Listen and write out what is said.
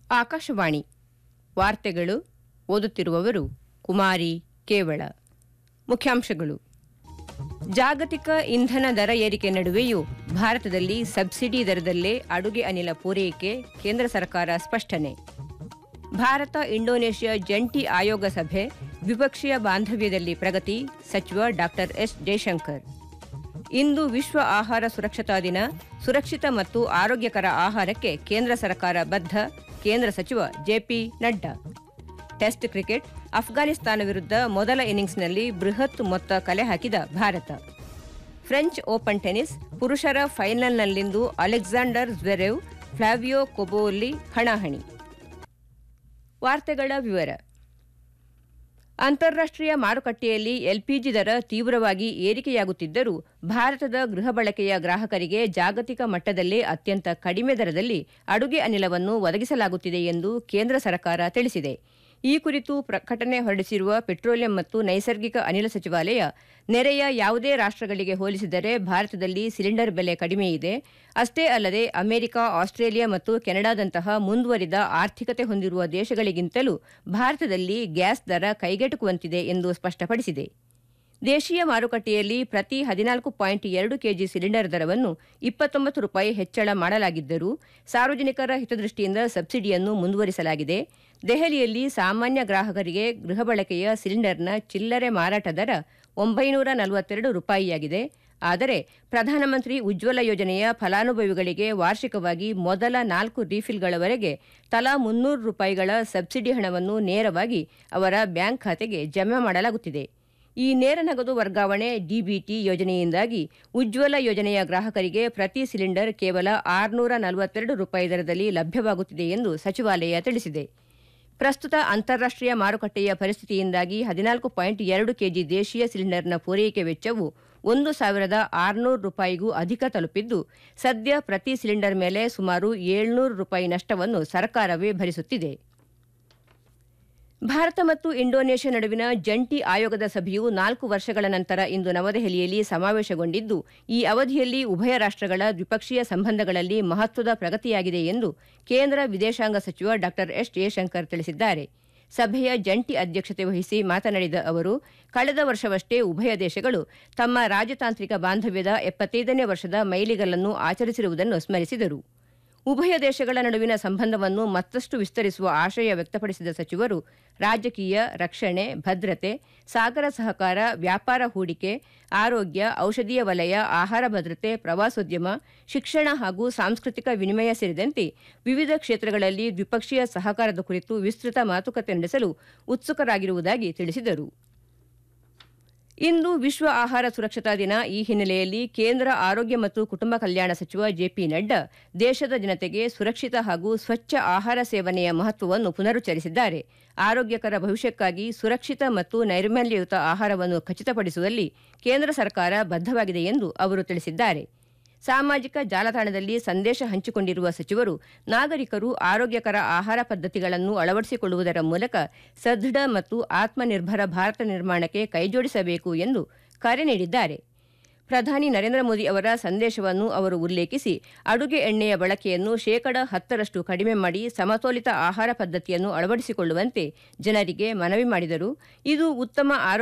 ಆಕಾಶವಾಣಿ ವಾರ್ತೆಗಳು ಓದುತ್ತಿರುವವರು ಕುಮಾರಿ ಕೇವಳ ಮುಖ್ಯಾಂಶಗಳು ಜಾಗತಿಕ ಇಂಧನ ದರ ಏರಿಕೆ ನಡುವೆಯೂ ಭಾರತದಲ್ಲಿ ಸಬ್ಸಿಡಿ ದರದಲ್ಲೇ ಅಡುಗೆ ಅನಿಲ ಪೂರೈಕೆ ಕೇಂದ್ರ ಸರ್ಕಾರ ಸ್ಪಷ್ಟನೆ ಭಾರತ ಇಂಡೋನೇಷ್ಯಾ ಜಂಟಿ ಆಯೋಗ ಸಭೆ ದ್ವಿಪಕ್ಷೀಯ ಬಾಂಧವ್ಯದಲ್ಲಿ ಪ್ರಗತಿ ಸಚಿವ ಡಾ ಎಸ್ ಜಯಶಂಕರ್ ಇಂದು ವಿಶ್ವ ಆಹಾರ ಸುರಕ್ಷತಾ ದಿನ ಸುರಕ್ಷಿತ ಮತ್ತು ಆರೋಗ್ಯಕರ ಆಹಾರಕ್ಕೆ ಕೇಂದ್ರ ಸರ್ಕಾರ ಬದ್ಧ ಕೇಂದ್ರ ಸಚಿವ ಜೆಪಿ ನಡ್ಡಾ ಟೆಸ್ಟ್ ಕ್ರಿಕೆಟ್ ಅಫ್ಘಾನಿಸ್ತಾನ ವಿರುದ್ಧ ಮೊದಲ ಇನ್ನಿಂಗ್ಸ್ನಲ್ಲಿ ಬೃಹತ್ ಮೊತ್ತ ಕಲೆ ಹಾಕಿದ ಭಾರತ ಫ್ರೆಂಚ್ ಓಪನ್ ಟೆನಿಸ್ ಪುರುಷರ ಫೈನಲ್ನಲ್ಲಿಂದು ಅಲೆಕ್ಸಾಂಡರ್ ಜ್ವೆರೆವ್ ಫ್ಲಾವಿಯೋ ಕೊಬೋಲಿ ಹಣಾಹಣಿ ವಾರ್ತೆಗಳ ವಿವರ ಅಂತಾರಾಷ್ಟೀಯ ಮಾರುಕಟ್ಟೆಯಲ್ಲಿ ಎಲ್ಪಿಜಿ ದರ ತೀವ್ರವಾಗಿ ಏರಿಕೆಯಾಗುತ್ತಿದ್ದರೂ ಭಾರತದ ಗೃಹ ಬಳಕೆಯ ಗ್ರಾಹಕರಿಗೆ ಜಾಗತಿಕ ಮಟ್ಟದಲ್ಲೇ ಅತ್ಯಂತ ಕಡಿಮೆ ದರದಲ್ಲಿ ಅಡುಗೆ ಅನಿಲವನ್ನು ಒದಗಿಸಲಾಗುತ್ತಿದೆ ಎಂದು ಕೇಂದ್ರ ಸರ್ಕಾರ ತಿಳಿಸಿದೆ ಈ ಕುರಿತು ಪ್ರಕಟಣೆ ಹೊರಡಿಸಿರುವ ಪೆಟ್ರೋಲಿಯಂ ಮತ್ತು ನೈಸರ್ಗಿಕ ಅನಿಲ ಸಚಿವಾಲಯ ನೆರೆಯ ಯಾವುದೇ ರಾಷ್ಟ್ರಗಳಿಗೆ ಹೋಲಿಸಿದರೆ ಭಾರತದಲ್ಲಿ ಸಿಲಿಂಡರ್ ಬೆಲೆ ಕಡಿಮೆ ಇದೆ ಅಷ್ಟೇ ಅಲ್ಲದೆ ಅಮೆರಿಕ ಆಸ್ಟ್ರೇಲಿಯಾ ಮತ್ತು ಕೆನಡಾದಂತಹ ಮುಂದುವರಿದ ಆರ್ಥಿಕತೆ ಹೊಂದಿರುವ ದೇಶಗಳಿಗಿಂತಲೂ ಭಾರತದಲ್ಲಿ ಗ್ಯಾಸ್ ದರ ಕೈಗೆಟುಕುವಂತಿದೆ ಎಂದು ಸ್ಪಷ್ಟಪಡಿಸಿದೆ ದೇಶೀಯ ಮಾರುಕಟ್ಟೆಯಲ್ಲಿ ಪ್ರತಿ ಹದಿನಾಲ್ಕು ಪಾಯಿಂಟ್ ಎರಡು ಕೆಜಿ ಸಿಲಿಂಡರ್ ದರವನ್ನು ಇಪ್ಪತ್ತೊಂಬತ್ತು ರೂಪಾಯಿ ಹೆಚ್ಚಳ ಮಾಡಲಾಗಿದ್ದರೂ ಸಾರ್ವಜನಿಕರ ಹಿತದೃಷ್ಟಿಯಿಂದ ಸಬ್ಸಿಡಿಯನ್ನು ಮುಂದುವರಿಸಲಾಗಿದೆ ದೆಹಲಿಯಲ್ಲಿ ಸಾಮಾನ್ಯ ಗ್ರಾಹಕರಿಗೆ ಗೃಹ ಬಳಕೆಯ ಸಿಲಿಂಡರ್ನ ಚಿಲ್ಲರೆ ಮಾರಾಟ ದರ ಒಂಬೈನೂರ ನಲವತ್ತೆರಡು ರೂಪಾಯಿಯಾಗಿದೆ ಆದರೆ ಪ್ರಧಾನಮಂತ್ರಿ ಉಜ್ವಲ ಯೋಜನೆಯ ಫಲಾನುಭವಿಗಳಿಗೆ ವಾರ್ಷಿಕವಾಗಿ ಮೊದಲ ನಾಲ್ಕು ರೀಫಿಲ್ಗಳವರೆಗೆ ತಲಾ ಮುನ್ನೂರು ರೂಪಾಯಿಗಳ ಸಬ್ಸಿಡಿ ಹಣವನ್ನು ನೇರವಾಗಿ ಅವರ ಬ್ಯಾಂಕ್ ಖಾತೆಗೆ ಜಮೆ ಮಾಡಲಾಗುತ್ತಿದೆ ಈ ನೇರ ನಗದು ವರ್ಗಾವಣೆ ಡಿಬಿಟಿ ಯೋಜನೆಯಿಂದಾಗಿ ಉಜ್ವಲ ಯೋಜನೆಯ ಗ್ರಾಹಕರಿಗೆ ಪ್ರತಿ ಸಿಲಿಂಡರ್ ಕೇವಲ ಆರುನೂರ ನಲವತ್ತೆರಡು ರೂಪಾಯಿ ದರದಲ್ಲಿ ಲಭ್ಯವಾಗುತ್ತಿದೆ ಎಂದು ಸಚಿವಾಲಯ ತಿಳಿಸಿದೆ ಪ್ರಸ್ತುತ ಅಂತಾರಾಷ್ಟೀಯ ಮಾರುಕಟ್ಟೆಯ ಪರಿಸ್ಥಿತಿಯಿಂದಾಗಿ ಹದಿನಾಲ್ಕು ಪಾಯಿಂಟ್ ಎರಡು ಕೆಜಿ ದೇಶೀಯ ಸಿಲಿಂಡರ್ನ ಪೂರೈಕೆ ವೆಚ್ಚವು ಒಂದು ಸಾವಿರದ ಆರುನೂರು ರೂಪಾಯಿಗೂ ಅಧಿಕ ತಲುಪಿದ್ದು ಸದ್ಯ ಪ್ರತಿ ಸಿಲಿಂಡರ್ ಮೇಲೆ ಸುಮಾರು ಏಳ್ನೂರು ರೂಪಾಯಿ ನಷ್ಟವನ್ನು ಸರ್ಕಾರವೇ ಭರಿಸುತ್ತಿದೆ ಭಾರತ ಮತ್ತು ಇಂಡೋನೇಷ್ಯಾ ನಡುವಿನ ಜಂಟಿ ಆಯೋಗದ ಸಭೆಯು ನಾಲ್ಕು ವರ್ಷಗಳ ನಂತರ ಇಂದು ನವದೆಹಲಿಯಲ್ಲಿ ಸಮಾವೇಶಗೊಂಡಿದ್ದು ಈ ಅವಧಿಯಲ್ಲಿ ಉಭಯ ರಾಷ್ಟಗಳ ದ್ವಿಪಕ್ಷೀಯ ಸಂಬಂಧಗಳಲ್ಲಿ ಮಹತ್ವದ ಪ್ರಗತಿಯಾಗಿದೆ ಎಂದು ಕೇಂದ್ರ ವಿದೇಶಾಂಗ ಸಚಿವ ಡಾ ಎಸ್ ಜಯಶಂಕರ್ ತಿಳಿಸಿದ್ದಾರೆ ಸಭೆಯ ಜಂಟಿ ಅಧ್ಯಕ್ಷತೆ ವಹಿಸಿ ಮಾತನಾಡಿದ ಅವರು ಕಳೆದ ವರ್ಷವಷ್ಟೇ ಉಭಯ ದೇಶಗಳು ತಮ್ಮ ರಾಜತಾಂತ್ರಿಕ ಬಾಂಧವ್ಯದ ಎಪ್ಪತ್ತೈದನೇ ವರ್ಷದ ಮೈಲಿಗಲ್ಲನ್ನು ಆಚರಿಸಿರುವುದನ್ನು ಸ್ಮರಿಸಿದರು ಉಭಯ ದೇಶಗಳ ನಡುವಿನ ಸಂಬಂಧವನ್ನು ಮತ್ತಷ್ಟು ವಿಸ್ತರಿಸುವ ಆಶಯ ವ್ಯಕ್ತಪಡಿಸಿದ ಸಚಿವರು ರಾಜಕೀಯ ರಕ್ಷಣೆ ಭದ್ರತೆ ಸಾಗರ ಸಹಕಾರ ವ್ಯಾಪಾರ ಹೂಡಿಕೆ ಆರೋಗ್ಯ ಔಷಧೀಯ ವಲಯ ಆಹಾರ ಭದ್ರತೆ ಪ್ರವಾಸೋದ್ಯಮ ಶಿಕ್ಷಣ ಹಾಗೂ ಸಾಂಸ್ಕೃತಿಕ ವಿನಿಮಯ ಸೇರಿದಂತೆ ವಿವಿಧ ಕ್ಷೇತ್ರಗಳಲ್ಲಿ ದ್ವಿಪಕ್ಷೀಯ ಸಹಕಾರದ ಕುರಿತು ವಿಸ್ತೃತ ಮಾತುಕತೆ ನಡೆಸಲು ಉತ್ಸುಕರಾಗಿರುವುದಾಗಿ ತಿಳಿಸಿದರು ಇಂದು ವಿಶ್ವ ಆಹಾರ ಸುರಕ್ಷತಾ ದಿನ ಈ ಹಿನ್ನೆಲೆಯಲ್ಲಿ ಕೇಂದ್ರ ಆರೋಗ್ಯ ಮತ್ತು ಕುಟುಂಬ ಕಲ್ಯಾಣ ಸಚಿವ ಜೆಪಿ ನಡ್ಡಾ ದೇಶದ ಜನತೆಗೆ ಸುರಕ್ಷಿತ ಹಾಗೂ ಸ್ವಚ್ಛ ಆಹಾರ ಸೇವನೆಯ ಮಹತ್ವವನ್ನು ಪುನರುಚ್ಚರಿಸಿದ್ದಾರೆ ಆರೋಗ್ಯಕರ ಭವಿಷ್ಯಕ್ಕಾಗಿ ಸುರಕ್ಷಿತ ಮತ್ತು ನೈರ್ಮಲ್ಯಯುತ ಆಹಾರವನ್ನು ಖಚಿತಪಡಿಸುವಲ್ಲಿ ಕೇಂದ್ರ ಸರ್ಕಾರ ಬದ್ಧವಾಗಿದೆ ಎಂದು ಅವರು ತಿಳಿಸಿದ್ದಾರೆ ಸಾಮಾಜಿಕ ಜಾಲತಾಣದಲ್ಲಿ ಸಂದೇಶ ಹಂಚಿಕೊಂಡಿರುವ ಸಚಿವರು ನಾಗರಿಕರು ಆರೋಗ್ಯಕರ ಆಹಾರ ಪದ್ಧತಿಗಳನ್ನು ಅಳವಡಿಸಿಕೊಳ್ಳುವುದರ ಮೂಲಕ ಸದೃಢ ಮತ್ತು ಆತ್ಮನಿರ್ಭರ ಭಾರತ ನಿರ್ಮಾಣಕ್ಕೆ ಕೈಜೋಡಿಸಬೇಕು ಎಂದು ಕರೆ ನೀಡಿದ್ದಾರೆ ಪ್ರಧಾನಿ ನರೇಂದ್ರ ಮೋದಿ ಅವರ ಸಂದೇಶವನ್ನು ಅವರು ಉಲ್ಲೇಖಿಸಿ ಅಡುಗೆ ಎಣ್ಣೆಯ ಬಳಕೆಯನ್ನು ಶೇಕಡ ಹತ್ತರಷ್ಟು ಕಡಿಮೆ ಮಾಡಿ ಸಮತೋಲಿತ ಆಹಾರ ಪದ್ಧತಿಯನ್ನು ಅಳವಡಿಸಿಕೊಳ್ಳುವಂತೆ ಜನರಿಗೆ ಮನವಿ ಮಾಡಿದರು ಇದು ಉತ್ತಮ ಆರೋಗ್ಯ